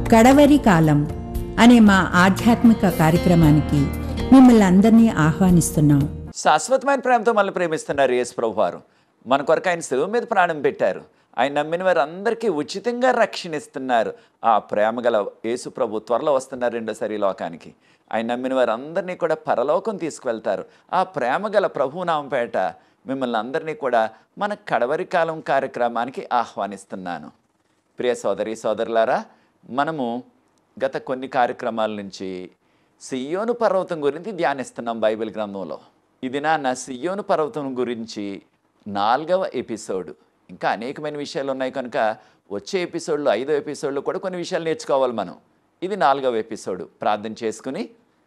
కడవరి కాలం అనే మా ఆధ్యాత్మిక కార్యక్రమానికి మిమ్మల్ని అందరినీ ఆహ్వానిస్తున్నాం శాశ్వతమైన ప్రేమతో మనల్ని ప్రేమిస్తున్నారు యేసు ప్రభు వారు మన కొరకు ఆయన శిలువ మీద ప్రాణం పెట్టారు ఆయన నమ్మిన వారు అందరికీ ఉచితంగా రక్షణ ఇస్తున్నారు ఆ ప్రేమ గల యేసు ప్రభు త్వరలో వస్తున్నారు రెండోసారి ఈ లోకానికి ఆయన నమ్మిన వారు అందరినీ కూడా పరలోకం తీసుకువెళ్తారు ఆ ప్రేమ గల ప్రభు నామపేట మిమ్మల్ని అందరినీ కూడా మన కడవరి కాలం కార్యక్రమానికి ఆహ్వానిస్తున్నాను ప్రియ సోదరి సోదరులారా మనము గత కొన్ని కార్యక్రమాల నుంచి సియోను పర్వతం గురించి ధ్యానిస్తున్నాం బైబిల్ గ్రంథంలో ఇది నాన్న సియోను పర్వతం గురించి నాలుగవ ఎపిసోడ్ ఇంకా అనేకమైన విషయాలు ఉన్నాయి కనుక వచ్చే ఎపిసోడ్లో ఐదో ఎపిసోడ్లో కూడా కొన్ని విషయాలు నేర్చుకోవాలి మనం ఇది నాలుగవ ఎపిసోడ్ ప్రార్థన చేసుకుని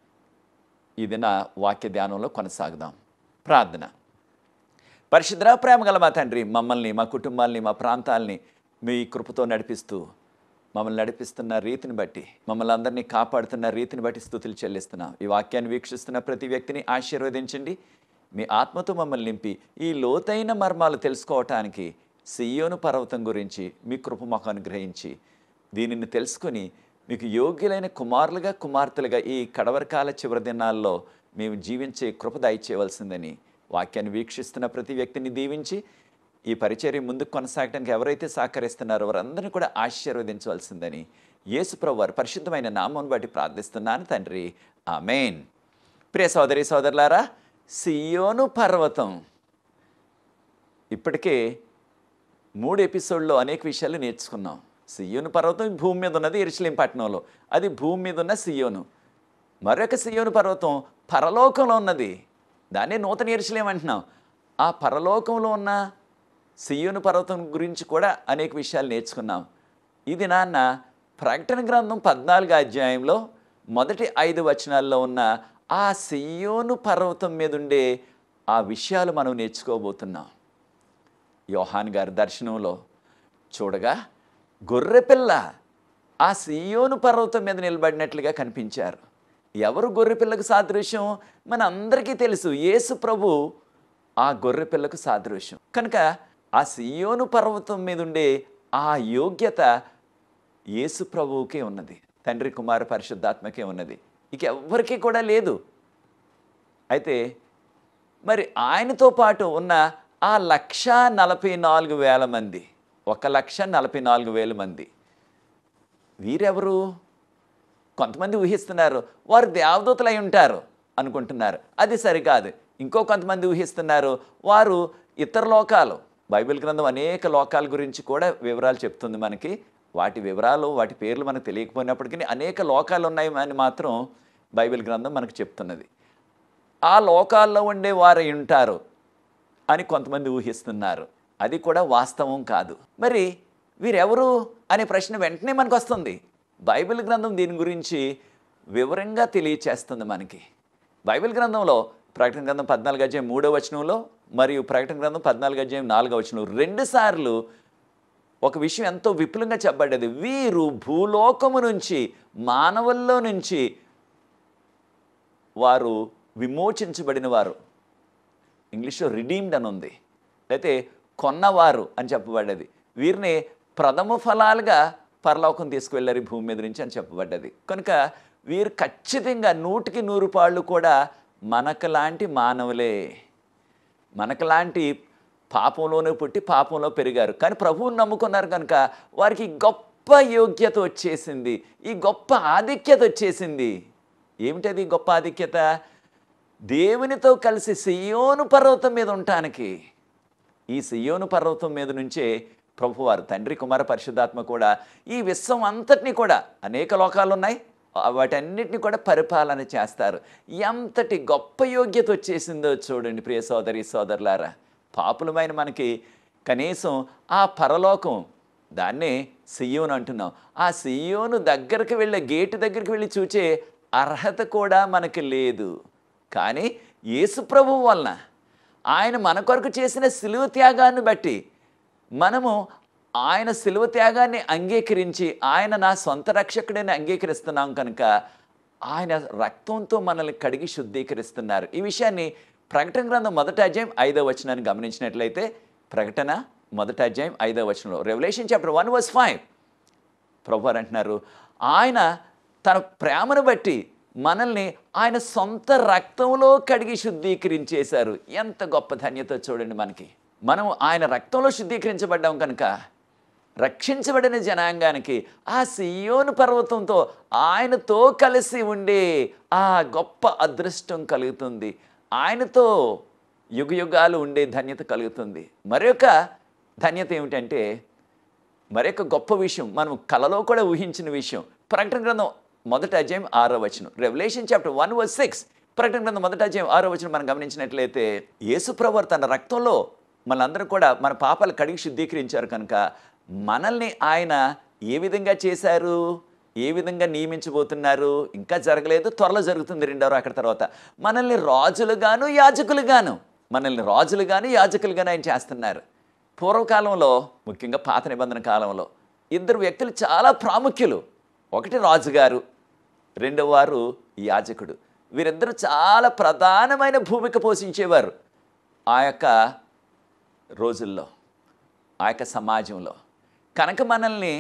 ఇది నా వాక్య ధ్యానంలో కొనసాగుదాం ప్రార్థన పరిశుద్ర ప్రేమ గల మా తండ్రి మమ్మల్ని మా కుటుంబాల్ని మా ప్రాంతాల్ని మీ కృపతో నడిపిస్తూ మమ్మల్ని నడిపిస్తున్న రీతిని బట్టి మమ్మల్ని అందరినీ కాపాడుతున్న రీతిని బట్టి స్థుతులు చెల్లిస్తున్నాం ఈ వాక్యాన్ని వీక్షిస్తున్న ప్రతి వ్యక్తిని ఆశీర్వదించండి మీ ఆత్మతో మమ్మల్ని నింపి ఈ లోతైన మర్మాలు తెలుసుకోవటానికి సియోను పర్వతం గురించి మీ కృప మాకు అనుగ్రహించి దీనిని తెలుసుకొని మీకు యోగ్యులైన కుమారులుగా కుమార్తెలుగా ఈ కడవరకాల చివరి దినాల్లో మేము జీవించే కృప దయచేయవలసిందని వాక్యాన్ని వీక్షిస్తున్న ప్రతి వ్యక్తిని దీవించి ఈ పరిచర్య ముందుకు కొనసాగడానికి ఎవరైతే సహకరిస్తున్నారో వారందరినీ కూడా ఆశీర్వదించవలసిందని యేసుప్రభు వారి పరిశుద్ధమైన నామం బట్టి ప్రార్థిస్తున్నాను తండ్రి ఆమెన్ ప్రియ సోదరి సోదరులారా సియోను పర్వతం ఇప్పటికే మూడు ఎపిసోడ్లో అనేక విషయాలు నేర్చుకున్నాం సియోను పర్వతం ఈ భూమి మీద ఉన్నది ఎరుసలేం పట్టణంలో అది భూమి మీద ఉన్న సియోను మరొక సియోను పర్వతం పరలోకంలో ఉన్నది దాన్నే నూతన ఎరుసలేం అంటున్నాం ఆ పరలోకంలో ఉన్న సియోను పర్వతం గురించి కూడా అనేక విషయాలు నేర్చుకున్నాం ఇది నాన్న ప్రకటన గ్రంథం పద్నాలుగు అధ్యాయంలో మొదటి ఐదు వచనాల్లో ఉన్న ఆ సియోను పర్వతం మీద ఉండే ఆ విషయాలు మనం నేర్చుకోబోతున్నాం యోహాన్ గారి దర్శనంలో చూడగా గొర్రెపిల్ల ఆ సియోను పర్వతం మీద నిలబడినట్లుగా కనిపించారు ఎవరు గొర్రెపిల్లకు సాదృశ్యం మన అందరికీ తెలుసు యేసు ప్రభు ఆ గొర్రెపిల్లకు సాదృశ్యం కనుక ఆ సియోను పర్వతం మీద ఉండే ఆ యోగ్యత యేసు ప్రభువుకే ఉన్నది తండ్రి కుమార పరిశుద్ధాత్మకే ఉన్నది ఇక ఎవ్వరికీ కూడా లేదు అయితే మరి ఆయనతో పాటు ఉన్న ఆ లక్ష నలభై నాలుగు వేల మంది ఒక లక్ష నలభై నాలుగు వేల మంది వీరెవరు కొంతమంది ఊహిస్తున్నారు వారు దేవదూతలు అయి ఉంటారు అనుకుంటున్నారు అది సరికాదు ఇంకో కొంతమంది ఊహిస్తున్నారు వారు ఇతర లోకాలు బైబిల్ గ్రంథం అనేక లోకాల గురించి కూడా వివరాలు చెప్తుంది మనకి వాటి వివరాలు వాటి పేర్లు మనకు తెలియకపోయినప్పటికీ అనేక లోకాలు ఉన్నాయి అని మాత్రం బైబిల్ గ్రంథం మనకు చెప్తున్నది ఆ లోకాల్లో ఉండే వారు ఉంటారు అని కొంతమంది ఊహిస్తున్నారు అది కూడా వాస్తవం కాదు మరి వీరెవరు అనే ప్రశ్న వెంటనే మనకు వస్తుంది బైబిల్ గ్రంథం దీని గురించి వివరంగా తెలియచేస్తుంది మనకి బైబిల్ గ్రంథంలో ప్రకటన గ్రంథం పద్నాలుగు అధ్యాయం మూడో వచనంలో మరియు ప్రకటన గ్రంథం పద్నాలుగు అధ్యాయం నాలుగో వచనం రెండు సార్లు ఒక విషయం ఎంతో విపులంగా చెప్పబడ్డది వీరు భూలోకము నుంచి మానవుల్లో నుంచి వారు విమోచించబడిన వారు ఇంగ్లీష్లో రిడీమ్డ్ అని ఉంది అయితే కొన్నవారు అని చెప్పబడ్డది వీరిని ప్రథమ ఫలాలుగా పరలోకం తీసుకువెళ్ళారు ఈ భూమి మీద నుంచి అని చెప్పబడ్డది కనుక వీరు ఖచ్చితంగా నూటికి నూరు పాళ్ళు కూడా మనకలాంటి మానవులే మనకలాంటి పాపంలోనే పుట్టి పాపంలో పెరిగారు కానీ ప్రభువుని నమ్ముకున్నారు కనుక వారికి గొప్ప యోగ్యత వచ్చేసింది ఈ గొప్ప ఆధిక్యత వచ్చేసింది ఏమిటది గొప్ప ఆధిక్యత దేవునితో కలిసి సియోను పర్వతం మీద ఉండటానికి ఈ సియోను పర్వతం మీద నుంచే ప్రభువారు తండ్రి కుమార పరిశుద్ధాత్మ కూడా ఈ విశ్వం అంతటినీ కూడా అనేక లోకాలు ఉన్నాయి ఆ వాటన్నిటిని కూడా పరిపాలన చేస్తారు ఎంతటి గొప్ప యోగ్యత వచ్చేసిందో చూడండి ప్రియ సోదరి సోదరులారా పాపులమైన మనకి కనీసం ఆ పరలోకం దాన్నే సియోను అంటున్నాం ఆ సియోను దగ్గరికి వెళ్ళే గేటు దగ్గరికి వెళ్ళి చూచే అర్హత కూడా మనకి లేదు కానీ యేసు ప్రభువు వలన ఆయన మన కొరకు చేసిన సిలువ త్యాగాన్ని బట్టి మనము ఆయన సిలువ త్యాగాన్ని అంగీకరించి ఆయన నా సొంత రక్షకుడిని అంగీకరిస్తున్నాం కనుక ఆయన రక్తంతో మనల్ని కడిగి శుద్ధీకరిస్తున్నారు ఈ విషయాన్ని ప్రకటన గ్రంథం మొదటి అధ్యాయం ఐదవ వచనాన్ని గమనించినట్లయితే ప్రకటన మొదటి అధ్యాయం ఐదవ వచనంలో revolution chapter one verse five ప్రభు అంటున్నారు ఆయన తన ప్రేమను బట్టి మనల్ని ఆయన సొంత రక్తంలో కడిగి శుద్ధీకరించేశారు ఎంత గొప్ప ధన్యత చూడండి మనకి మనం ఆయన రక్తంలో శుద్ధీకరించబడ్డాం కనుక రక్షించబడిన జనాంగానికి ఆ సియోను పర్వతంతో ఆయనతో కలిసి ఉండే ఆ గొప్ప అదృష్టం కలుగుతుంది ఆయనతో యుగ యుగాలు ఉండే ధన్యత కలుగుతుంది మరొక ధన్యత ఏమిటంటే మరొక గొప్ప విషయం మనం కలలో కూడా ఊహించిన విషయం ప్రకటన గ్రంథం మొదటి అధ్యాయం ఆరో వచనం revolution chapter one verse six ప్రకటన గ్రంథం మొదటి అధ్యాయం ఆరో వచనం మనం గమనించినట్లయితే యేసుప్రవర్ తన రక్తంలో మనందరం కూడా మన పాపాలు కడిగి శుద్ధీకరించారు కనుక మనల్ని ఆయన ఏ విధంగా చేశారు ఏ విధంగా నియమించబోతున్నారు ఇంకా జరగలేదు త్వరలో జరుగుతుంది రెండో అక్కడ తర్వాత మనల్ని రాజులుగాను యాజకులుగాను మనల్ని రాజులుగాను యాజకులుగాను ఆయన చేస్తున్నారు పూర్వకాలంలో ముఖ్యంగా పాత నిబంధన కాలంలో ఇద్దరు వ్యక్తులు చాలా ప్రాముఖ్యులు ఒకటి రాజుగారు రెండవ వారు యాజకుడు వీరిద్దరూ చాలా ప్రధానమైన భూమిక పోషించేవారు ఆ యొక్క రోజుల్లో ఆ యొక్క సమాజంలో కనుక మనల్ని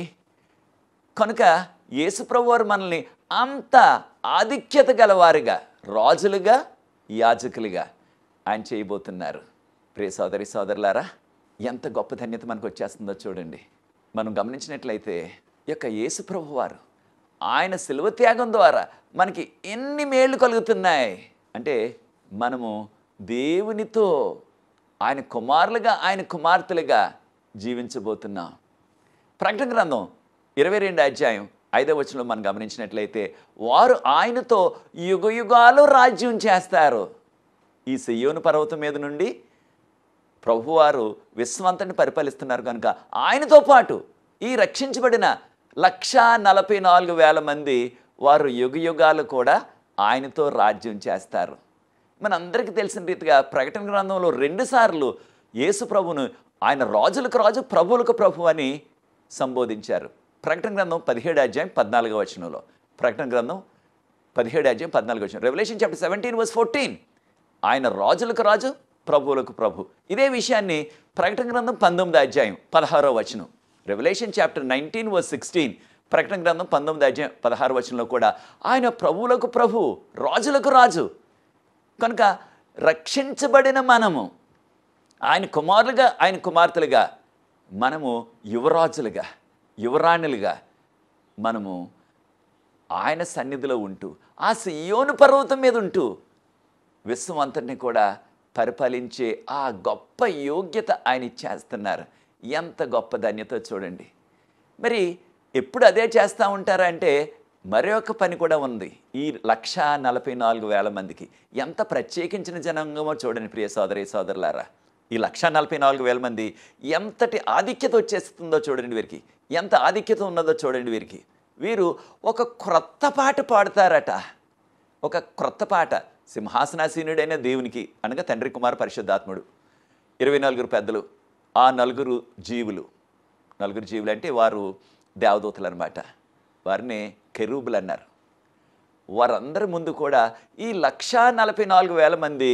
కనుక యేసుప్రభు వారు మనల్ని అంత ఆధిక్యత గలవారుగా రాజులుగా యాజకులుగా ఆయన చేయబోతున్నారు ప్రియ సోదరి సోదరులారా ఎంత గొప్ప ధన్యత మనకు వచ్చేస్తుందో చూడండి మనం గమనించినట్లయితే ఈ యొక్క యేసుప్రభు వారు ఆయన శిలువ త్యాగం ద్వారా మనకి ఎన్ని మేళ్ళు కలుగుతున్నాయి అంటే మనము దేవునితో ఆయన కుమారులుగా ఆయన కుమార్తెలుగా జీవించబోతున్నాం ప్రకటన గ్రంథం ఇరవై రెండు అధ్యాయం ఐదవ వచనంలో మనం గమనించినట్లయితే వారు ఆయనతో యుగ యుగాలు రాజ్యం చేస్తారు ఈ సియోను పర్వతం మీద నుండి ప్రభువారు విశ్వంతని పరిపాలిస్తున్నారు కనుక ఆయనతో పాటు ఈ రక్షించబడిన లక్ష నలభై నాలుగు వేల మంది వారు యుగ యుగాలు కూడా ఆయనతో రాజ్యం చేస్తారు మనందరికీ తెలిసిన రీతిగా ప్రకటన గ్రంథంలో రెండుసార్లు యేసు ప్రభును ఆయన రాజులకు రాజు ప్రభువులకు ప్రభు అని సంబోధించారు ప్రకటన గ్రంథం పదిహేడు అధ్యాయం పద్నాలుగో వచనంలో ప్రకటన గ్రంథం పదిహేడు అధ్యాయం పద్నాలుగు వచ్చిన revolution chapter seventeen verse fourteen ఆయన రాజులకు రాజు ప్రభువులకు ప్రభు ఇదే విషయాన్ని ప్రకటన గ్రంథం పంతొమ్మిది అధ్యాయం పదహారో వచనం revolution chapter nineteen verse sixteen ప్రకటన గ్రంథం పంతొమ్మిది అధ్యాయం పదహారు వచనంలో కూడా ఆయన ప్రభువులకు ప్రభు రాజులకు రాజు కనుక రక్షించబడిన మనము ఆయన కుమారులుగా ఆయన కుమార్తెలుగా మనము యువరాజులుగా యువరాణులుగా మనము ఆయన సన్నిధిలో ఉంటూ ఆ సియోను పర్వతం మీద ఉంటూ విశ్వం అంతటిని కూడా పరిపాలించే ఆ గొప్ప యోగ్యత ఆయన ఇచ్చేస్తున్నారు ఎంత గొప్ప ధన్యత చూడండి మరి ఎప్పుడు అదే చేస్తూ ఉంటారా అంటే మరొక పని కూడా ఉంది ఈ లక్ష నలభై నాలుగు వేల మందికి ఎంత ప్రత్యేకించిన జనాంగమో చూడండి ప్రియ సోదరి సోదరులారా ఈ లక్ష నలభై నాలుగు వేల మంది ఎంతటి ఆధిక్యత వచ్చేస్తుందో చూడండి వీరికి ఎంత ఆధిక్యత ఉన్నదో చూడండి వీరికి వీరు ఒక క్రొత్త పాట పాడతారట ఒక క్రొత్త పాట సింహాసనాసీనుడైన దేవునికి అనగా తండ్రి కుమార పరిశుద్ధాత్ముడు ఇరవై నలుగురు పెద్దలు ఆ నలుగురు జీవులు నలుగురు జీవులు అంటే వారు దేవదూతలు అనమాట వారిని కెరూబులు అన్నారు వారందరి ముందు కూడా ఈ లక్ష నలభై నాలుగు వేల మంది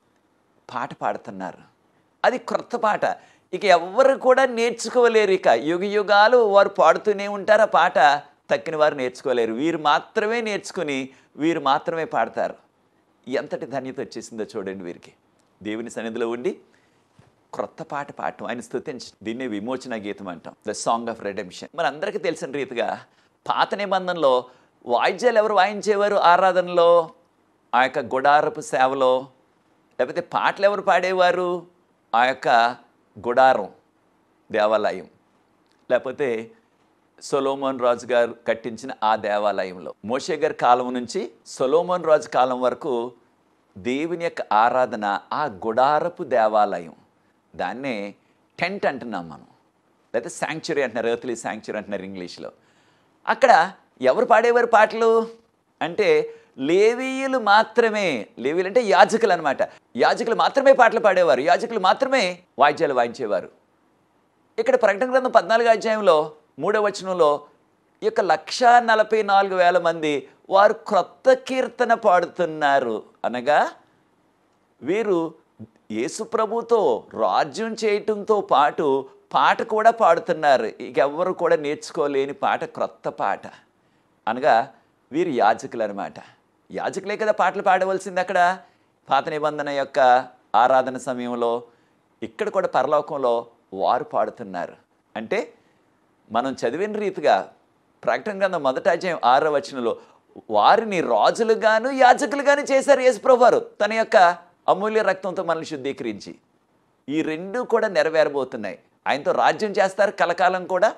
పాట పాడుతున్నారు అది క్రొత్త పాట ఇక ఎవ్వరు కూడా నేర్చుకోలేరు ఇక యుగ యుగాలు వారు పాడుతూనే ఉంటారు ఆ పాట తక్కిన వారు నేర్చుకోలేరు వీరు మాత్రమే నేర్చుకుని వీరు మాత్రమే పాడతారు ఎంతటి ధన్యత వచ్చేసిందో చూడండి వీరికి దేవుని సన్నిధిలో ఉండి క్రొత్త పాట పాడటం ఆయన స్థుతించి దీన్ని విమోచన గీతం అంటాం ద సాంగ్ ఆఫ్ రెడెంప్షన్ మన అందరికీ తెలిసిన రీతిగా పాత నిబంధనలో వాయిద్యాలు ఎవరు వాయించేవారు ఆరాధనలో ఆ యొక్క గుడారపు సేవలో లేకపోతే పాటలు ఎవరు పాడేవారు ఆ యొక్క గుడారం దేవాలయం లేకపోతే సొలోమోన్ రాజు గారు కట్టించిన ఆ దేవాలయంలో మోషే గారి కాలం నుంచి సొలోమోన్ రాజు కాలం వరకు దేవుని యొక్క ఆరాధన ఆ గుడారపు దేవాలయం దాన్నే టెంట్ అంటున్నాం మనం లేకపోతే శాంక్చురీ అంటున్నారు ఎర్త్లీ శాంక్చురీ అంటున్నారు ఇంగ్లీష్లో అక్కడ ఎవరు పాడేవారు పాటలు అంటే లేవీయులు మాత్రమే లేవీయులు అంటే యాజకులు అనమాట యాజకులు మాత్రమే పాటలు పాడేవారు యాజకులు మాత్రమే వాయిద్యాలు వాయించేవారు ఇక్కడ ప్రకటన గ్రంథం పద్నాలుగు అధ్యాయంలో మూడవ వచనంలో ఈ యొక్క లక్ష నలభై నాలుగు వేల మంది వారు క్రొత్త కీర్తన పాడుతున్నారు అనగా వీరు యేసు ప్రభుతో రాజ్యం చేయటంతో పాటు పాట కూడా పాడుతున్నారు ఇక ఎవ్వరు కూడా నేర్చుకోలేని పాట క్రొత్త పాట అనగా వీరు యాజకులు అనమాట యాజకులే కదా పాటలు పాడవలసింది అక్కడ పాత నిబంధన యొక్క ఆరాధన సమయంలో ఇక్కడ కూడా పరలోకంలో వారు పాడుతున్నారు అంటే మనం చదివిన రీతిగా ప్రకటన గ్రంథం మొదట అధ్యాయం ఆరో వచనంలో వారిని రాజులుగాను యాజకులుగాను చేశారు యేసుప్రభు వారు తన యొక్క అమూల్య రక్తంతో మనల్ని శుద్ధీకరించి ఈ రెండు కూడా నెరవేరబోతున్నాయి ఆయనతో రాజ్యం చేస్తారు కలకాలం కూడా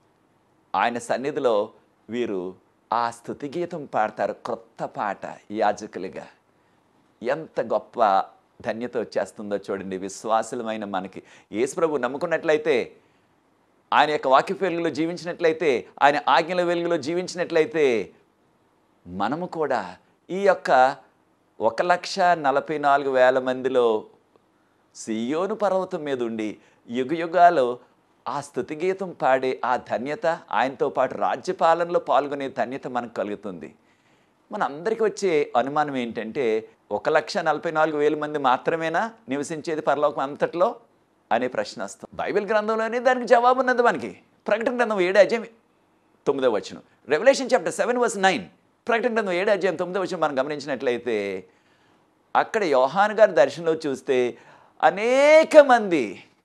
ఆయన సన్నిధిలో వీరు ఆ స్థుతి గీతం పాడతారు క్రొత్త పాట యాజకులుగా ఎంత గొప్ప ధన్యత వచ్చేస్తుందో చూడండి విశ్వాసులమైన మనకి యేసుప్రభు నమ్ముకున్నట్లయితే ఆయన యొక్క వాక్య వెలుగులో జీవించినట్లయితే ఆయన ఆజ్ఞల వెలుగులో జీవించినట్లయితే మనము కూడా ఈ యొక్క ఒక లక్ష నలభై నాలుగు వేల మందిలో సియోను పర్వతం మీద ఉండి యుగ యుగాలు ఆ స్థుతి గీతం పాడే ఆ ధన్యత ఆయనతో పాటు రాజ్యపాలనలో పాల్గొనే ధన్యత మనకు కలుగుతుంది మన అందరికీ వచ్చే అనుమానం ఏంటంటే ఒక లక్ష నలభై నాలుగు వేల మంది మాత్రమేనా నివసించేది పరలోకం అంతట్లో అనే ప్రశ్న వస్తుంది బైబిల్ గ్రంథంలోనే దానికి జవాబు ఉన్నది మనకి ప్రకటన గ్రంథం ఏడు అధ్యాయం తొమ్మిదో వచనం revolution chapter seven verse nine ప్రకటన గ్రంథం ఏడు అధ్యాయం తొమ్మిదో వచనం మనం గమనించినట్లయితే అక్కడ యోహాన్ గారి దర్శనంలో చూస్తే అనేక మంది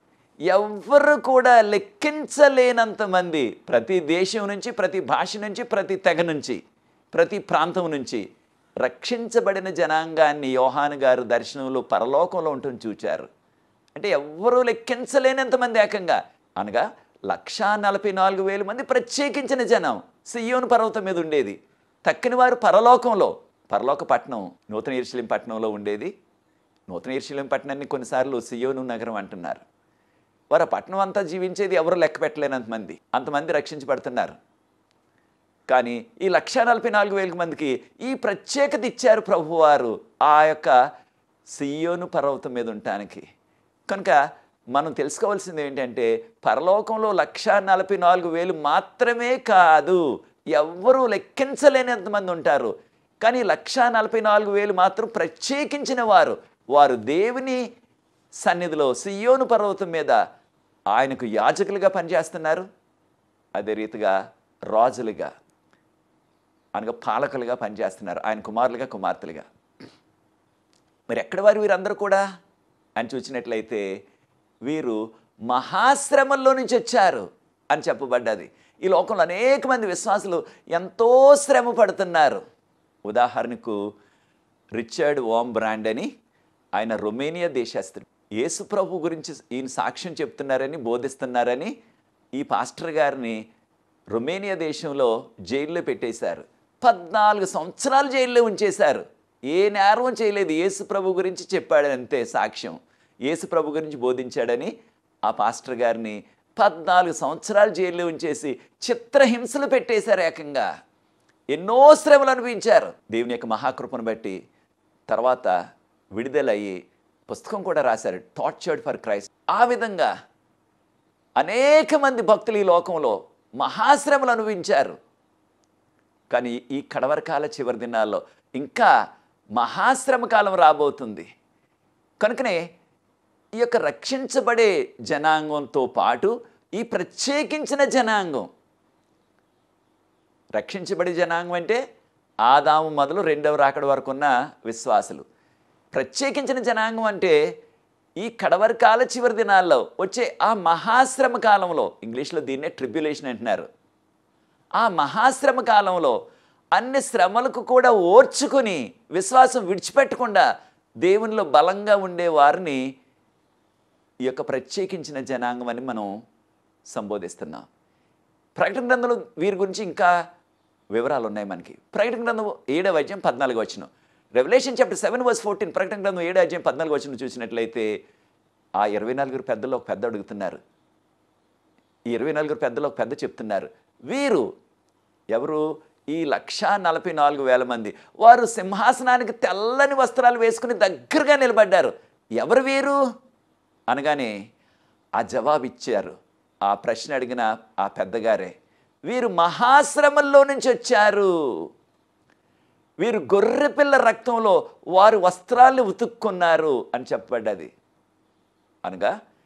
ఎవ్వరు కూడా లెక్కించలేనంత మంది ప్రతి దేశం నుంచి ప్రతి భాష నుంచి ప్రతి తెగ నుంచి ప్రతి ప్రాంతం నుంచి రక్షించబడిన జనాంగాన్ని యోహాన్ గారు దర్శనంలో పరలోకంలో ఉంటుంది చూచారు అంటే ఎవ్వరూ లెక్కించలేనంత మంది ఏకంగా అనగా లక్షా నలభై నాలుగు వేల మంది ప్రత్యేకించిన జనం సియోను పర్వతం మీద ఉండేది తక్కిన వారు పరలోకంలో పరలోక పట్టణం నూతన ఈర్షిలిం పట్టణంలో ఉండేది నూతన ఈర్షిలిం పట్టణాన్ని కొన్నిసార్లు సియోను నగరం అంటున్నారు వారు ఆ పట్టణం అంతా జీవించేది ఎవరు లెక్క పెట్టలేనంత మంది అంతమంది రక్షించబడుతున్నారు కానీ ఈ లక్ష నలభై నాలుగు వేల మందికి ఈ ప్రత్యేకత ఇచ్చారు ప్రభువారు ఆ యొక్క సియోను పర్వతం మీద ఉండటానికి కనుక మనం తెలుసుకోవాల్సింది ఏంటంటే పరలోకంలో లక్ష నలభై నాలుగు వేలు మాత్రమే కాదు ఎవ్వరూ లెక్కించలేనంత మంది ఉంటారు కానీ లక్ష నలభై నాలుగు వేలు మాత్రం ప్రత్యేకించిన వారు వారు దేవుని సన్నిధిలో సియోను పర్వతం మీద ఆయనకు యాజకులుగా పనిచేస్తున్నారు అదే రీతిగా రాజులుగా అనగా పాలకులుగా పనిచేస్తున్నారు ఆయన కుమారులుగా కుమార్తెలుగా మరి ఎక్కడ వారు వీరందరూ కూడా అని చూసినట్లయితే వీరు మహాశ్రమంలో నుంచి వచ్చారు అని చెప్పబడ్డది ఈ లోకంలో అనేక మంది విశ్వాసులు ఎంతో శ్రమ పడుతున్నారు ఉదాహరణకు రిచర్డ్ ఓమ్ బ్రాండ్ అని ఆయన రొమేనియా దేశస్థుడు యేసు ప్రభు గురించి ఈయన సాక్ష్యం చెప్తున్నారని బోధిస్తున్నారని ఈ పాస్టర్ గారిని రొమేనియా దేశంలో జైల్లో పెట్టేశారు పద్నాలుగు సంవత్సరాలు జైల్లో ఉంచేశారు ఏ నేరం చేయలేదు యేసు ప్రభు గురించి చెప్పాడు అంతే సాక్ష్యం యేసు ప్రభు గురించి బోధించాడని ఆ పాస్టర్ గారిని పద్నాలుగు సంవత్సరాలు జైల్లో ఉంచేసి చిత్రహింసలు పెట్టేశారు ఏకంగా ఎన్నో శ్రమలు అనిపించారు దేవుని యొక్క మహాకృపను బట్టి తర్వాత విడుదలయ్యి పుస్తకం కూడా రాశారు టార్చర్డ్ ఫర్ క్రైస్ట్ ఆ విధంగా అనేక మంది భక్తులు ఈ లోకంలో మహాశ్రమలు అనుభవించారు కానీ ఈ కడవరకాల చివరి దినాల్లో ఇంకా మహాశ్రమ కాలం రాబోతుంది కనుకనే ఈ యొక్క రక్షించబడే జనాంగంతో పాటు ఈ ప్రత్యేకించిన జనాంగం రక్షించబడే జనాంగం అంటే ఆదాము మొదలు రెండవ రాకడ వరకు ఉన్న విశ్వాసులు ప్రత్యేకించిన జనాంగం అంటే ఈ కడవరి కాల చివరి దినాల్లో వచ్చే ఆ మహాశ్రమ కాలంలో ఇంగ్లీష్లో దీన్నే ట్రిబ్యులేషన్ అంటున్నారు ఆ మహాశ్రమ కాలంలో అన్ని శ్రమలకు కూడా ఓర్చుకొని విశ్వాసం విడిచిపెట్టకుండా దేవునిలో బలంగా ఉండే వారిని ఈ యొక్క ప్రత్యేకించిన జనాంగం అని మనం సంబోధిస్తున్నాం ప్రకటన గ్రంథంలో వీరి గురించి ఇంకా వివరాలు ఉన్నాయి మనకి ప్రకటన గ్రంథం ఏడవ అధ్యాయం పద్నాలుగు వచ్చిన revolution chapter seven verse fourteen ప్రకటన గ్రంథం ఏడో అధ్యాయం పద్నాలుగు వచ్చిన చూసినట్లయితే ఆ ఇరవై నలుగురు పెద్దలు ఒక పెద్ద అడుగుతున్నారు ఈ ఇరవై నలుగురు పెద్దలు ఒక పెద్ద చెప్తున్నారు వీరు ఎవరు ఈ లక్షా నలభై నాలుగు వేల మంది వారు సింహాసనానికి తెల్లని వస్త్రాలు వేసుకుని దగ్గరగా నిలబడ్డారు ఎవరు వీరు అనగానే ఆ జవాబు ఇచ్చారు ఆ ప్రశ్న అడిగిన ఆ పెద్దగారే వీరు మహాశ్రమంలో నుంచి వచ్చారు వీరు గొర్రెపిల్ల రక్తంలో వారు వస్త్రాలు ఉతుక్కున్నారు అని చెప్పబడ్డది అనగా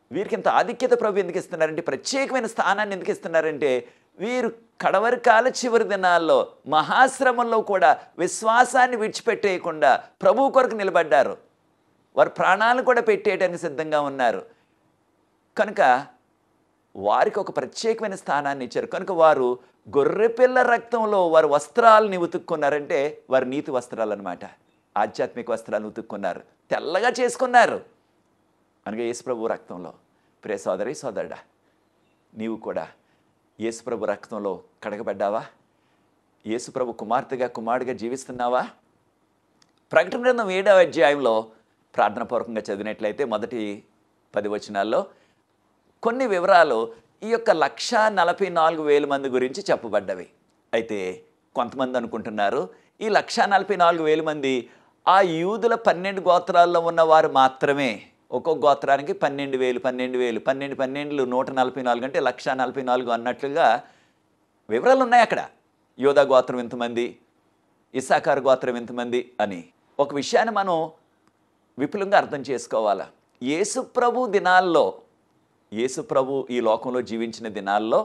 వీరికి ఇంత ఆధిక్యత ప్రభు ఎందుకు ఇస్తున్నారంటే ప్రత్యేకమైన స్థానాన్ని ఎందుకు ఇస్తున్నారంటే వీరు కడవరి కాల చివరి దినాల్లో మహాశ్రమంలో కూడా విశ్వాసాన్ని విడిచిపెట్టేయకుండా ప్రభు కొరకు నిలబడ్డారు వారు ప్రాణాలు కూడా పెట్టేయడానికి సిద్ధంగా ఉన్నారు కనుక వారికి ఒక ప్రత్యేకమైన స్థానాన్ని ఇచ్చారు కనుక వారు గొర్రెపిల్ల రక్తంలో వారు వస్త్రాలని ఉతుక్కున్నారంటే వారి నీతి వస్త్రాలు అనమాట ఆధ్యాత్మిక వస్త్రాలను ఉతుక్కున్నారు తెల్లగా చేసుకున్నారు అనగా యేసుప్రభు రక్తంలో ప్రియ సోదరి సోదరుడా నీవు కూడా యేసుప్రభు రక్తంలో కడగబడ్డావా యేసుప్రభు కుమార్తెగా కుమారుడిగా జీవిస్తున్నావా ప్రకటన గ్రంథం ఏడవ అధ్యాయంలో ప్రార్థనాపూర్వకంగా చదివినట్లయితే మొదటి పది వచనాల్లో కొన్ని వివరాలు ఈ యొక్క లక్ష నలభై నాలుగు వేల మంది గురించి చెప్పబడ్డవి అయితే కొంతమంది అనుకుంటున్నారు ఈ లక్ష నలభై నాలుగు వేల మంది ఆ యూదుల పన్నెండు గోత్రాల్లో ఉన్నవారు మాత్రమే ఒక్కొక్క గోత్రానికి పన్నెండు వేలు పన్నెండు వేలు పన్నెండు పన్నెండులు నూట నలభై నాలుగు అంటే లక్ష నలభై నాలుగు అన్నట్లుగా వివరాలు ఉన్నాయి అక్కడ యోధా గోత్రం ఎంతమంది ఇసాకారు గోత్రం ఎంతమంది అని ఒక విషయాన్ని మనం విపులంగా అర్థం చేసుకోవాలా యేసు ప్రభు దినాల్లో యేసు ప్రభు ఈ లోకంలో జీవించిన దినాల్లో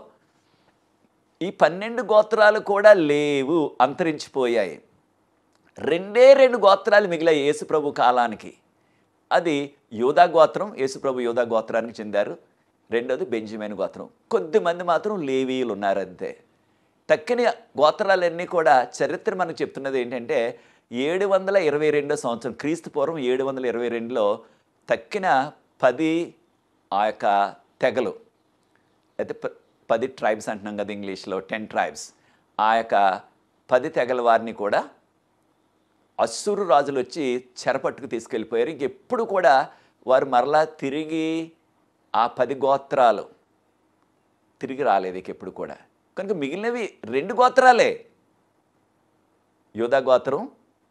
ఈ పన్నెండు గోత్రాలు కూడా లేవు అంతరించిపోయాయి రెండే రెండు గోత్రాలు మిగిలాయి యేసు ప్రభు కాలానికి అది యోధా గోత్రం యేసు ప్రభు యోధా గోత్రానికి చెందారు రెండోది బెంజమిన్ గోత్రం కొద్దిమంది మాత్రం లేవీయులు ఉన్నారంతే తక్కిన గోత్రాలన్నీ కూడా చరిత్ర మనకు చెప్తున్నది ఏంటంటే ఏడు వందల ఇరవై రెండో సంవత్సరం క్రీస్తు పూర్వం ఏడు వందల ఇరవై రెండులో తక్కిన పది ఆ యొక్క తెగలు అయితే ప- పది ట్రైబ్స్ అంటున్నాం కదా ఇంగ్లీష్లో టెన్ ట్రైబ్స్ ఆ యొక్క పది తెగల వారిని కూడా అస్సురు రాజులు వచ్చి చెరపట్టుకు తీసుకెళ్ళిపోయారు ఇంకెప్పుడు కూడా వారు మరలా తిరిగి ఆ పది గోత్రాలు తిరిగి రాలేదు ఇక ఎప్పుడు కూడా కనుక మిగిలినవి రెండు గోత్రాలే యోధా గోత్రం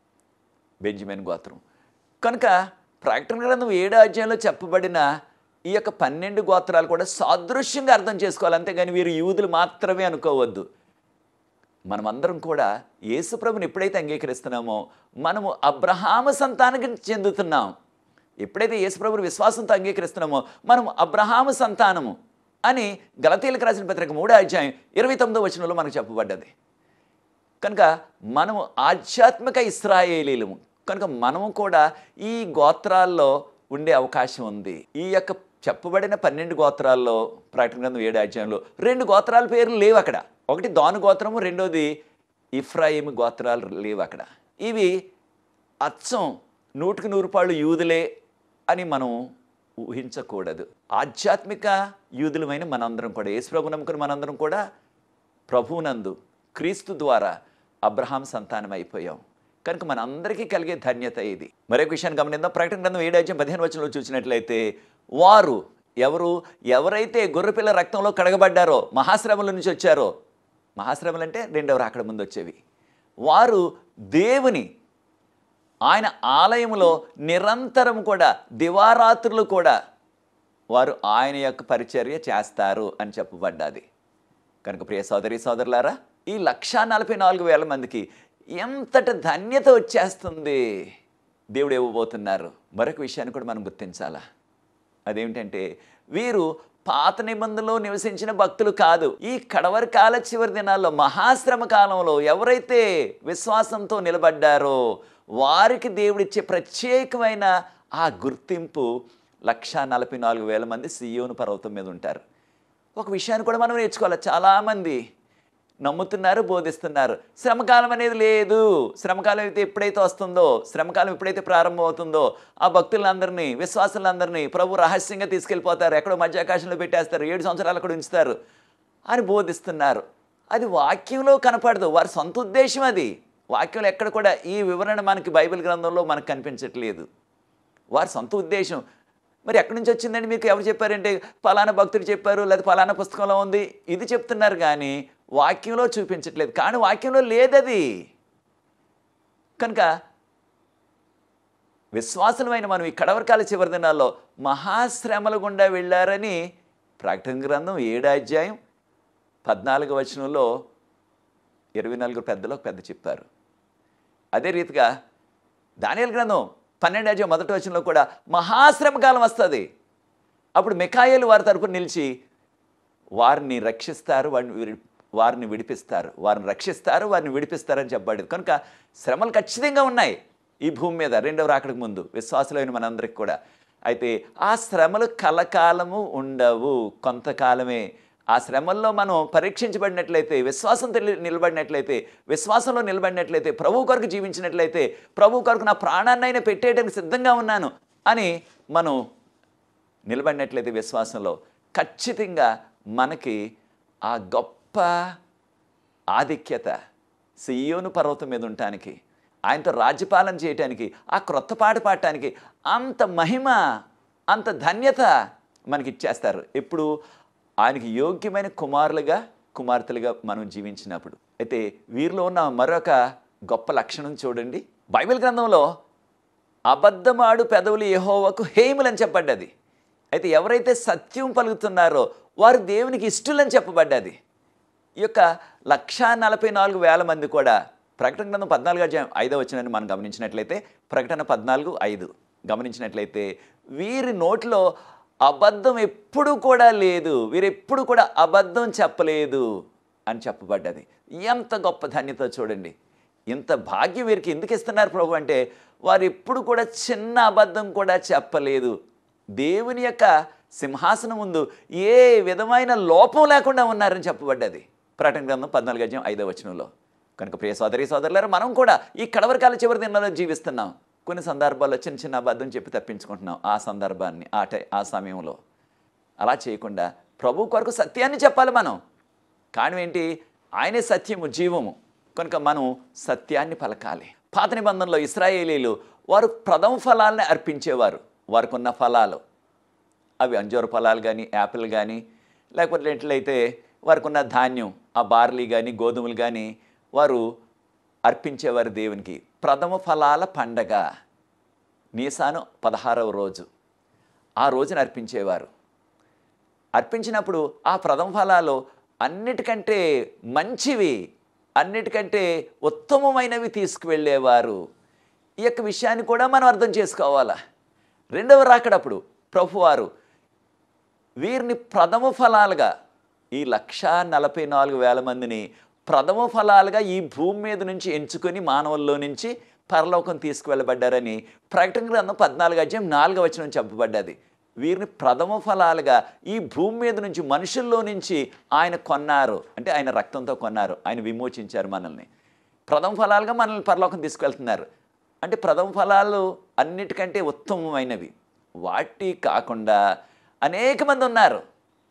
బెంజమిన్ గోత్రం కనుక ప్రకటన గ్రంథం ఏడో అధ్యాయంలో చెప్పబడిన ఈ యొక్క పన్నెండు గోత్రాలు కూడా సాదృశ్యంగా అర్థం చేసుకోవాలి అంతేగాని వీరు యూదులు మాత్రమే అనుకోవద్దు మనమందరం కూడా యేసుప్రభుని ఎప్పుడైతే అంగీకరిస్తున్నామో మనము అబ్రహాము సంతానానికి చెందుతున్నాం ఎప్పుడైతే యేసుప్రభుని విశ్వాసంతో అంగీకరిస్తున్నామో మనం అబ్రహాము సంతానము అని గలతీలకు రాసిన పత్రిక మూడో అధ్యాయం ఇరవై తొమ్మిదో వచనంలో మనకు చెప్పబడ్డది కనుక మనము ఆధ్యాత్మిక ఇస్రాయేలీలము కనుక మనము కూడా ఈ గోత్రాల్లో ఉండే అవకాశం ఉంది ఈ యొక్క చెప్పబడిన పన్నెండు గోత్రాల్లో ప్రకటన గ్రంథం ఏడు అధ్యాయంలో రెండు గోత్రాల పేర్లు లేవు అక్కడ ఒకటి దాను గోత్రము రెండోది ఇఫ్రాయిం గోత్రాలు లేవు అక్కడ ఇవి అచ్చం నూటికి నూరు పాళ్ళు యూదులే అని మనం ఊహించకూడదు ఆధ్యాత్మిక యూదులమైన మనందరం కూడా యేసుప్రభు నమ్ముకుని మనందరం కూడా ప్రభువునందు క్రీస్తు ద్వారా అబ్రహాం సంతానం అయిపోయాం కనుక మనందరికీ కలిగే ధన్యత ఇది మరొక విషయాన్ని గమనిద్దాం ప్రకటన గ్రంథం ఏడు అధ్యాయం పదిహేను వచనంలో చూసినట్లయితే వారు ఎవరు ఎవరైతే గొర్రెపిల్ల రక్తంలో కడగబడ్డారో మహాశ్రమల నుంచి వచ్చారో మహాశ్రమలు అంటే రెండవ రాకడ ముందు వచ్చేవి వారు దేవుని ఆయన ఆలయంలో నిరంతరం కూడా దివారాత్రులు కూడా వారు ఆయన యొక్క పరిచర్య చేస్తారు అని చెప్పబడ్డది కనుక ప్రియ సోదరి సోదరులారా ఈ లక్షా నలభై నాలుగు వేల మందికి ఎంతటి ధన్యత వచ్చేస్తుంది దేవుడు ఇవ్వబోతున్నారు మరొక విషయాన్ని కూడా మనం గుర్తించాలా అదేమిటంటే వీరు పాత నిబంధనలో నివసించిన భక్తులు కాదు ఈ కడవరి కాల చివరి దినాల్లో మహాశ్రమ కాలంలో ఎవరైతే విశ్వాసంతో నిలబడ్డారో వారికి దేవుడిచ్చే ప్రత్యేకమైన ఆ గుర్తింపు లక్షా నలభై నాలుగు వేల మంది సియోను పర్వతం మీద ఉంటారు ఒక విషయాన్ని కూడా మనం నేర్చుకోవాలి చాలామంది నమ్ముతున్నారు బోధిస్తున్నారు శ్రమకాలం అనేది లేదు శ్రమకాలం అయితే ఎప్పుడైతే వస్తుందో శ్రమకాలం ఎప్పుడైతే ప్రారంభమవుతుందో ఆ భక్తులందరినీ విశ్వాసులందరినీ ప్రభు రహస్యంగా తీసుకెళ్ళిపోతారు ఎక్కడో మధ్యాకాశంలో పెట్టేస్తారు ఏడు సంవత్సరాలు అక్కడ ఉంచుతారు అని బోధిస్తున్నారు అది వాక్యంలో కనపడదు వారి సొంత ఉద్దేశం అది వాక్యంలో ఎక్కడ కూడా ఈ వివరణ మనకి బైబిల్ గ్రంథంలో మనకు కనిపించట్లేదు వారి సొంత ఉద్దేశం మరి ఎక్కడి నుంచి వచ్చిందండి మీకు ఎవరు చెప్పారంటే ఫలానా భక్తుడు చెప్పారు లేదా ఫలానా పుస్తకంలో ఉంది ఇది చెప్తున్నారు కానీ వాక్యంలో చూపించట్లేదు కానీ వాక్యంలో లేదది కనుక విశ్వాసులమైన మనం ఈ కడవరకాల చివరి దినాల్లో మహాశ్రమల గుండా వెళ్ళారని ప్రకటన గ్రంథం ఏడు అధ్యాయం పద్నాలుగు వచనంలో ఇరవై నలుగురు పెద్దలో ఒక పెద్ద చెప్పారు అదే రీతిగా దానియల్ గ్రంథం పన్నెండు అధ్యాయం మొదటి వచనంలో కూడా మహాశ్రమ కాలం వస్తుంది అప్పుడు మికాయలు వారి తరపున నిలిచి వారిని రక్షిస్తారు వారిని విడి- వారిని విడిపిస్తారు వారిని రక్షిస్తారు వారిని విడిపిస్తారని చెప్పబడింది కనుక శ్రమలు ఖచ్చితంగా ఉన్నాయి ఈ భూమి మీద రెండవ రాకడికి ముందు విశ్వాసులైన మనందరికి కూడా అయితే ఆ శ్రమలు కలకాలము ఉండవు కొంతకాలమే ఆ శ్రమల్లో మనం పరీక్షించబడినట్లయితే విశ్వాసం తెలి- నిలబడినట్లయితే విశ్వాసంలో నిలబడినట్లయితే ప్రభు కొరకు జీవించినట్లయితే ప్రభు కొరకు నా ప్రాణాన్నైనా పెట్టేయడానికి సిద్ధంగా ఉన్నాను అని మనం నిలబడినట్లయితే విశ్వాసంలో ఖచ్చితంగా మనకి ఆ గొప్ప ఆధిక్యత సియోను పర్వతం మీద ఉండటానికి ఆయనతో రాజ్యపాలన చేయటానికి ఆ క్రొత్త పాట పాడటానికి అంత మహిమ అంత ధన్యత మనకి ఇచ్చేస్తారు ఎప్పుడు ఆయనకి యోగ్యమైన కుమారులుగా కుమార్తెలుగా మనం జీవించినప్పుడు అయితే వీరిలో ఉన్న మరొక గొప్ప లక్షణం చూడండి బైబిల్ గ్రంథంలో అబద్ధమాడు పెదవులు యెహోవాకు హేములని చెప్పబడ్డది అయితే ఎవరైతే సత్యం పలుకుతున్నారో వారు దేవునికి ఇష్టలని చెప్పబడ్డది ఈ యొక్క లక్షా నలభై నాలుగు వేల మంది కూడా ప్రకటన గ్రంథం పద్నాలుగు అధ్యాయం ఐదో వచ్చినని మనం గమనించినట్లయితే ప్రకటన పద్నాలుగు ఐదు గమనించినట్లయితే వీరి నోట్లో అబద్ధం ఎప్పుడు కూడా లేదు వీరెప్పుడు కూడా అబద్ధం చెప్పలేదు అని చెప్పబడ్డది ఎంత గొప్ప ధన్యత చూడండి ఇంత భాగ్యం వీరికి ఎందుకు ఇస్తున్నారు ప్రభు అంటే వారు ఎప్పుడు కూడా చిన్న అబద్ధం కూడా చెప్పలేదు దేవుని యొక్క సింహాసనం ముందు ఏ విధమైన లోపం లేకుండా ఉన్నారని చెప్పబడ్డది ప్రకటన గ్రంథం పద్నాలుగు అధ్యాయం ఐదో వచనంలో కనుక ప్రియ సోదరి సోదరులారా మనం కూడా ఈ కడవరకాల చివరి దినాల్లో జీవిస్తున్నాం కొన్ని సందర్భాల్లో చిన్న చిన్న అబద్ధం చెప్పి తప్పించుకుంటున్నాం ఆ సందర్భాన్ని ఆ టై ఆ సమయంలో అలా చేయకుండా ప్రభు కొరకు సత్యాన్ని చెప్పాలి మనం కానీ ఏంటి ఆయనే సత్యము జీవము కనుక మనం సత్యాన్ని పలకాలి పాత నిబంధనలో ఇస్రాయేలీలు వారు ప్రథమ ఫలాలని అర్పించేవారు వారికి ఉన్న ఫలాలు అవి అంజూర ఫలాలు కానీ యాపిల్ కానీ లేకపోతే ఎట్లయితే వారికి ఉన్న ధాన్యం ఆ బార్లీ కానీ గోధుమలు కానీ వారు అర్పించేవారు దేవునికి ప్రథమ ఫలాల పండగ నీసాను పదహారవ రోజు ఆ రోజున అర్పించేవారు అర్పించినప్పుడు ఆ ప్రథమ ఫలాలు అన్నిటికంటే మంచివి అన్నిటికంటే ఉత్తమమైనవి తీసుకువెళ్ళేవారు ఈ యొక్క విషయాన్ని కూడా మనం అర్థం చేసుకోవాలా రెండవ రాకడప్పుడు ప్రభువారు వీరిని ప్రథమ ఫలాలుగా ఈ లక్ష నలభై నాలుగు వేల మందిని ప్రథమ ఫలాలుగా ఈ భూమి మీద నుంచి ఎంచుకొని మానవుల్లో నుంచి పరలోకం తీసుకువెళ్ళబడ్డారని ప్రకటన గ్రంథం పద్నాలుగు అధ్యాయం నాలుగవ వచనం చెప్పబడ్డది వీరిని ప్రథమ ఫలాలుగా ఈ భూమి మీద నుంచి మనుషుల్లో నుంచి ఆయన కొన్నారు అంటే ఆయన రక్తంతో కొన్నారు ఆయన విమోచించారు మనల్ని ప్రథమ ఫలాలుగా మనల్ని పరలోకం తీసుకెళ్తున్నారు అంటే ప్రథమ ఫలాలు అన్నిటికంటే ఉత్తమమైనవి వాటి కాకుండా అనేక మంది ఉన్నారు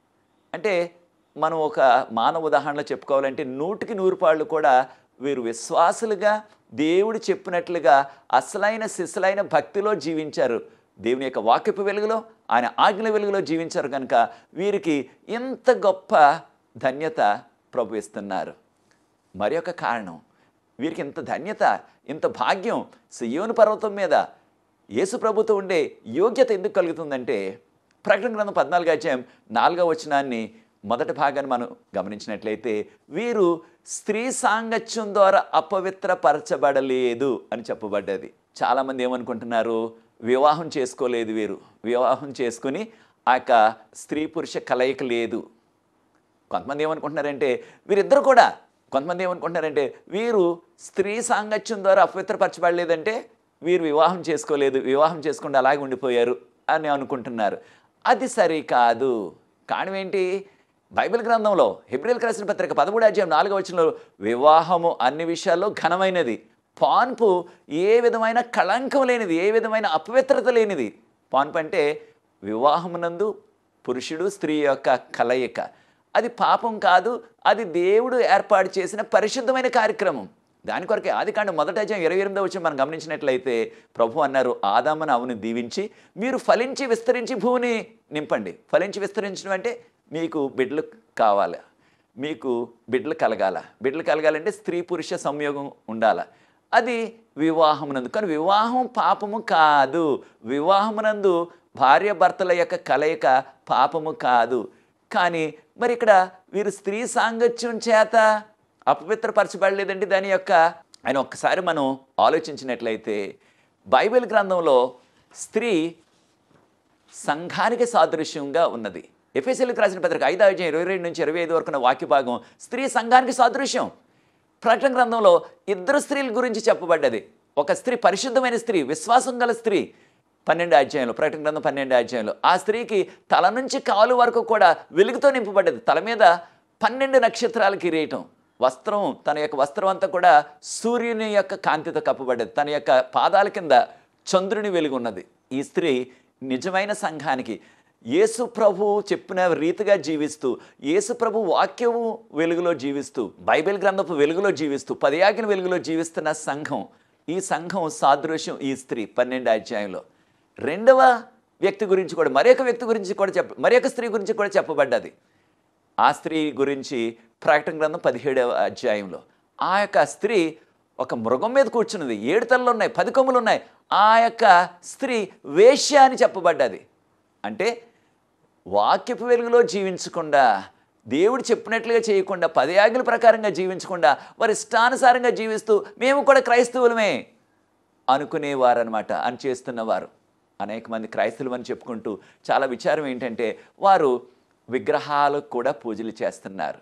అంటే మనం ఒక మానవ ఉదాహరణలో చెప్పుకోవాలంటే నూటికి నూరు పాళ్ళు కూడా వీరు విశ్వాసులుగా దేవుడు చెప్పినట్లుగా అసలైన శిశులైన భక్తిలో జీవించారు దేవుని యొక్క వాక్యపు వెలుగులో ఆయన ఆజ్ఞల వెలుగులో జీవించారు కనుక వీరికి ఇంత గొప్ప ధన్యత ప్రభు ఇస్తున్నారు మరి ఒక కారణం వీరికి ఇంత ధన్యత ఇంత భాగ్యం సియోను పర్వతం మీద యేసు ప్రభుతో ఉండే యోగ్యత ఎందుకు కలుగుతుందంటే ప్రకటన గ్రంథం పద్నాలుగు అధ్యాయం నాలుగవ వచనాన్ని మొదటి భాగాన్ని మనం గమనించినట్లయితే వీరు స్త్రీ సాంగత్యం ద్వారా అపవిత్రపరచబడలేదు అని చెప్పబడ్డది చాలామంది ఏమనుకుంటున్నారు వివాహం చేసుకోలేదు వీరు వివాహం చేసుకుని ఆ యొక్క స్త్రీ పురుష కలయిక లేదు కొంతమంది ఏమనుకుంటున్నారంటే వీరిద్దరు కూడా కొంతమంది ఏమనుకుంటున్నారంటే వీరు స్త్రీ సాంగత్యం ద్వారా అపవిత్రపరచబడలేదంటే వీరు వివాహం చేసుకోలేదు వివాహం చేసుకుంటే అలాగే ఉండిపోయారు అని అనుకుంటున్నారు అది సరికాదు కారణం ఏంటి బైబిల్ గ్రంథంలో హిబ్రిల్ రాసిన పత్రిక పదమూడు అధ్యాయం నాలుగో వచనంలో వివాహము అన్ని విషయాల్లో ఘనమైనది పాన్పు ఏ విధమైన కళంకం లేనిది ఏ విధమైన అపవిత్రత లేనిది పాన్పు అంటే వివాహమునందు పురుషుడు స్త్రీ యొక్క కలయిక అది పాపం కాదు అది దేవుడు ఏర్పాటు చేసిన పరిశుద్ధమైన కార్యక్రమం దాని కొరకే ఆది కాండ మొదట అధ్యాయం ఇరవై ఎనిమిదో వచ్చి మనం గమనించినట్లయితే ప్రభు అన్నారు ఆదామను అవును దీవించి మీరు ఫలించి విస్తరించి భూమిని నింపండి ఫలించి విస్తరించడం అంటే మీకు బిడ్డలు కావాలి మీకు బిడ్డలు కలగాల బిడ్డలు కలగాలంటే స్త్రీ పురుష సంయోగం ఉండాల అది వివాహమునందు కానీ వివాహం పాపము కాదు వివాహమునందు భార్య భర్తల యొక్క కలయిక పాపము కాదు కానీ మరి ఇక్కడ వీరు స్త్రీ సాంగత్యం చేత అపవిత్రపరచబడలేదండి దాని యొక్క ఆయన ఒక్కసారి మనం ఆలోచించినట్లయితే బైబిల్ గ్రంథంలో స్త్రీ సంఘానికి సాదృశ్యంగా ఉన్నది ఎఫ్ఎస్ఎల్కి రాసిన పత్రిక ఐదు అధ్యాయం ఇరవై రెండు నుంచి ఇరవై ఐదు వరకు ఉన్న వాక్య భాగం స్త్రీ సంఘానికి సాదృశ్యం ప్రకటన గ్రంథంలో ఇద్దరు స్త్రీల గురించి చెప్పబడ్డది ఒక స్త్రీ పరిశుద్ధమైన స్త్రీ విశ్వాసం గల స్త్రీ పన్నెండు అధ్యాయంలో ప్రకటన గ్రంథం పన్నెండు అధ్యాయంలో ఆ స్త్రీకి తల నుంచి కాలు వరకు కూడా వెలుగుతో నింపబడ్డది తల మీద పన్నెండు నక్షత్రాల కిరీటం వస్త్రం తన యొక్క వస్త్రం అంతా కూడా సూర్యుని యొక్క కాంతితో కప్పబడ్డది తన యొక్క పాదాల కింద చంద్రుని వెలుగు ఉన్నది ఈ స్త్రీ నిజమైన సంఘానికి యేసు ప్రభు చెప్పిన రీతిగా జీవిస్తూ యేసు ప్రభు వాక్యము వెలుగులో జీవిస్తూ బైబిల్ గ్రంథపు వెలుగులో జీవిస్తూ పదయాగిన వెలుగులో జీవిస్తున్న సంఘం ఈ సంఘం సాదృశ్యం ఈ స్త్రీ పన్నెండు అధ్యాయంలో రెండవ వ్యక్తి గురించి కూడా మరొక వ్యక్తి గురించి కూడా చెప్ప మరొక స్త్రీ గురించి కూడా చెప్పబడ్డది ఆ స్త్రీ గురించి ప్రకటన గ్రంథం పదిహేడవ అధ్యాయంలో ఆ యొక్క స్త్రీ ఒక మృగం మీద కూర్చున్నది ఏడు తలలు ఉన్నాయి పది కొమ్ములు ఉన్నాయి ఆ యొక్క స్త్రీ వేశ్య అని చెప్పబడ్డది అంటే వాక్యపు వెలుగులో జీవించకుండా దేవుడు చెప్పినట్లుగా చేయకుండా పది ఆజ్ఞల ప్రకారంగా జీవించకుండా వారి ఇష్టానుసారంగా జీవిస్తూ మేము కూడా క్రైస్తవులమే అనుకునేవారనమాట అని చేస్తున్నవారు అనేక మంది క్రైస్తవులు అని చెప్పుకుంటూ చాలా విచారం ఏంటంటే వారు విగ్రహాలకు కూడా పూజలు చేస్తున్నారు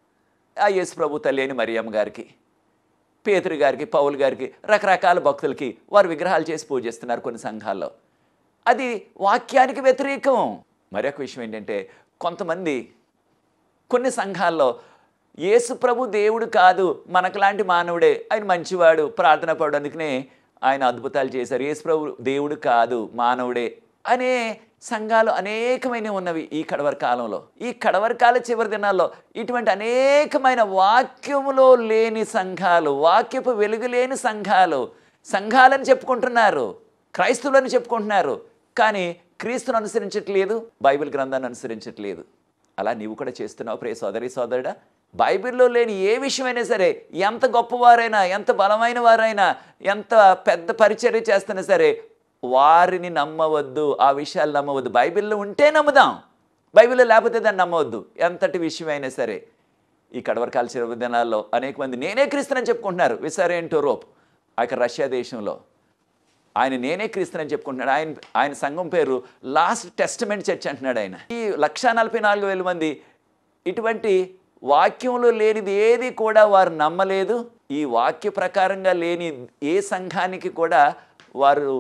ఆ యేసు ప్రభు తల్లి అయిన మరియమ్మ గారికి పేతురు గారికి పౌలు గారికి రకరకాల భక్తులకి వారు విగ్రహాలు చేసి పూజిస్తున్నారు కొన్ని సంఘాల్లో అది వాక్యానికి వ్యతిరేకం మరొక విషయం ఏంటంటే కొంతమంది కొన్ని సంఘాల్లో యేసు ప్రభు దేవుడు కాదు మనకులాంటి మానవుడే ఆయన మంచివాడు ప్రార్థన పడు అందుకనే ఆయన అద్భుతాలు చేశారు యేసు ప్రభు దేవుడు కాదు మానవుడే అనే సంఘాలు అనేకమైన ఉన్నవి ఈ కడవరి కాలంలో ఈ కడవరి కాల చివరి దినాల్లో ఇటువంటి అనేకమైన వాక్యములో లేని సంఘాలు వాక్యపు వెలుగు లేని సంఘాలు సంఘాలని చెప్పుకుంటున్నారు క్రైస్తవులని చెప్పుకుంటున్నారు కానీ క్రీస్తును అనుసరించట్లేదు బైబిల్ గ్రంథాన్ని అనుసరించట్లేదు అలా నీవు కూడా చేస్తున్నావు ప్రే సోదరి సోదరుడా బైబిల్లో లేని ఏ విషయమైనా సరే ఎంత గొప్పవారైనా ఎంత బలమైన వారైనా ఎంత పెద్ద పరిచర్య చేస్తున్నా సరే వారిని నమ్మవద్దు ఆ విషయాలు నమ్మవద్దు బైబిల్లో ఉంటే నమ్ముదాం బైబిల్లో లేకపోతే దాన్ని నమ్మవద్దు ఎంతటి విషయమైనా సరే ఈ కడవరకాల చివరి దినాల్లో అనేక మంది నేనే క్రీస్తునని చెప్పుకుంటున్నారు విసారేంటో రోప్ ఆ యొక్క రష్యా దేశంలో ఆయన నేనే క్రీస్తునని చెప్పుకుంటున్నాడు ఆయన ఆయన సంఘం పేరు లాస్ట్ టెస్టమెంట్ చర్చ్ అంటున్నాడు ఆయన ఈ లక్ష నలభై నాలుగు వేల మంది ఇటువంటి వాక్యంలో లేనిది ఏది కూడా వారు నమ్మలేదు ఈ వాక్య ప్రకారంగా లేని ఏ సంఘానికి కూడా వారు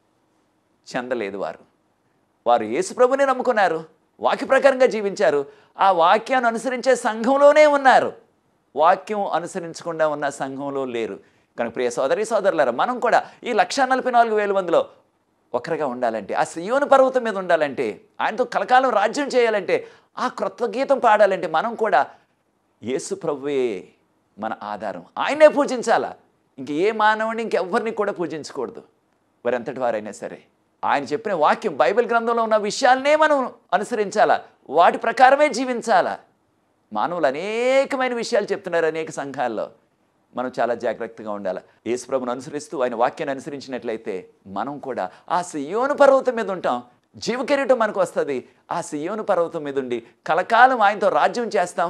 చెందలేదు వారు వారు యేసుప్రభుని నమ్ముకున్నారు వాక్య ప్రకారంగా జీవించారు ఆ వాక్యాన్ని అనుసరించే సంఘంలోనే ఉన్నారు వాక్యం అనుసరించకుండా ఉన్న సంఘంలో లేరు కనుక ప్రియ సోదరి సోదరులారా మనం కూడా ఈ లక్ష నలభై నాలుగు వేల మందిలో ఒకరిగా ఉండాలంటే ఆ సియోను పర్వతం మీద ఉండాలంటే ఆయనతో కలకాలం రాజ్యం చేయాలంటే ఆ క్రొత్త గీతం పాడాలంటే మనం కూడా యేసు ప్రభువే మన ఆధారం ఆయనే పూజించాలా ఇంక ఏ మానవుని ఇంకెవ్వరిని కూడా పూజించకూడదు వారెంతటి వారైనా సరే ఆయన చెప్పిన వాక్యం బైబిల్ గ్రంథంలో ఉన్న విషయాలనే మనం అనుసరించాలా వాటి ప్రకారమే జీవించాలా మానవులు అనేకమైన విషయాలు చెప్తున్నారు అనేక సంఘాల్లో మనం చాలా జాగ్రత్తగా ఉండాలి యేసుప్రభుని అనుసరిస్తూ ఆయన వాక్యాన్ని అనుసరించినట్లయితే మనం కూడా ఆ సియోను పర్వతం మీద ఉంటాం జీవకిరీటం మనకు వస్తుంది ఆ సియోను పర్వతం మీద ఉండి కలకాలం ఆయనతో రాజ్యం చేస్తాం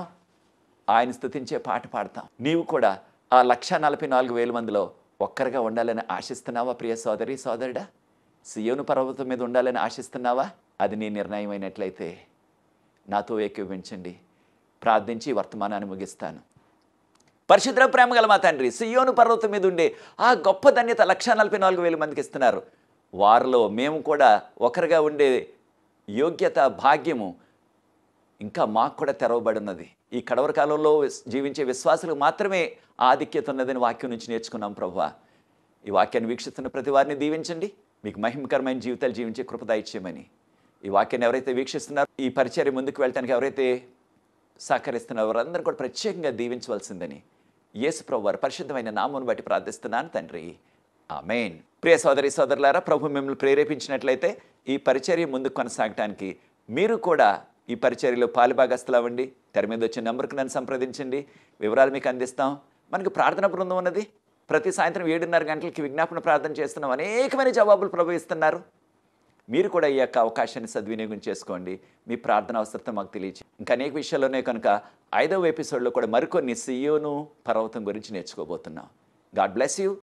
ఆయన స్తుతించే పాట పాడతాం నీవు కూడా ఆ లక్ష నలభై నాలుగు వేల మందిలో ఒక్కరిగా ఉండాలని ఆశిస్తున్నావా ప్రియ సోదరి సోదరుడా సియోను పర్వతం మీద ఉండాలని ఆశిస్తున్నావా అది నీ నిర్ణయం అయినట్లయితే నాతో ఏకీవించండి ప్రార్థించి వర్తమానాన్ని ముగిస్తాను పరిశుద్ర ప్రేమ గల మా తండ్రి సియోను పర్వతం మీద ఉండే ఆ గొప్ప ధన్యత లక్ష నలభై నాలుగు వేల మందికి ఇస్తున్నారు వారిలో మేము కూడా ఒకరిగా ఉండే యోగ్యత భాగ్యము ఇంకా మాకు కూడా తెరవబడి ఉన్నది ఈ కడవర కాలంలో విస్- జీవించే విశ్వాసులకు మాత్రమే ఆధిక్యత ఉన్నదని వాక్యం నుంచి నేర్చుకున్నాం ప్రభువా ఈ వాక్యాన్ని వీక్షిస్తున్న ప్రతి వారిని దీవించండి మీకు మహిమకరమైన జీవితాలు జీవించే కృప దయచేయమని ఈ వాక్యాన్ని ఎవరైతే వీక్షిస్తున్నారో ఈ పరిచర్య ముందుకు వెళ్ళటానికి ఎవరైతే సహకరిస్తున్నారో వారందరూ కూడా ప్రత్యేకంగా దీవించవలసిందని యేసు ప్రభు వారి పరిశుద్ధమైన నామమును బట్టి ప్రార్థిస్తున్నాను తండ్రి ఆమెన్ ప్రియ సోదరి సోదరులారా ప్రభు మిమ్మల్ని ప్రేరేపించినట్లయితే ఈ పరిచర్య ముందుకు కొనసాగటానికి మీరు కూడా ఈ పరిచర్యలో పాలుభాగస్తులు అవ్వండి తెర మీద వచ్చిన నెంబర్కి నన్ను సంప్రదించండి వివరాలు మీకు అందిస్తాం మనకి ప్రార్థన బృందం ఉన్నది ప్రతి సాయంత్రం ఏడున్నర గంటలకి విజ్ఞాపన ప్రార్థన చేస్తున్నాం అనేకమైన జవాబులు ప్రభు ఇస్తున్నారు మీరు కూడా ఈ యొక్క అవకాశాన్ని సద్వినియోగం చేసుకోండి మీ ప్రార్థన అవసరత మాకు తెలియచి ఇంకా అనేక విషయాల్లోనే కనుక ఐదవ ఎపిసోడ్లో కూడా మరికొన్ని సియోను పర్వతం గురించి నేర్చుకోబోతున్నాం గాడ్ బ్లెస్ యూ